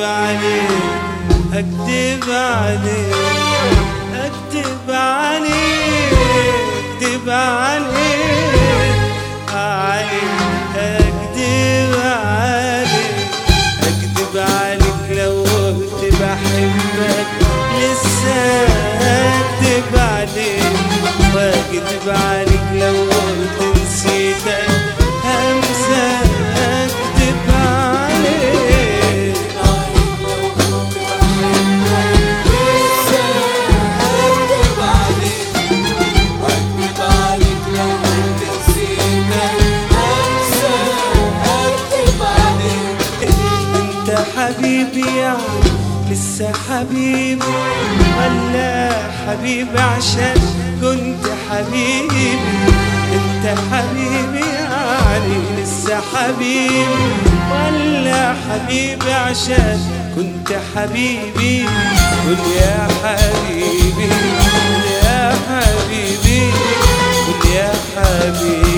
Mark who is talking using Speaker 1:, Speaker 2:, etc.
Speaker 1: عليك اكدب عليك اكدب عليك اكدب عليك عليك اكدب عليك اكدب عليك لو قلت بحبك لسه اكدب عليك واكدب عليك لو قلت نسيتك همسة اكدب عليك انت حبيبي يعني لسه حبيبي ولا حبيبي عشان كنت حبيبي انت حبيبي يعني لسه حبيبي ولا حبيبي عشان كنت حبيبي قول يا حبيبي قول يا حبيبي قول يا حبيبي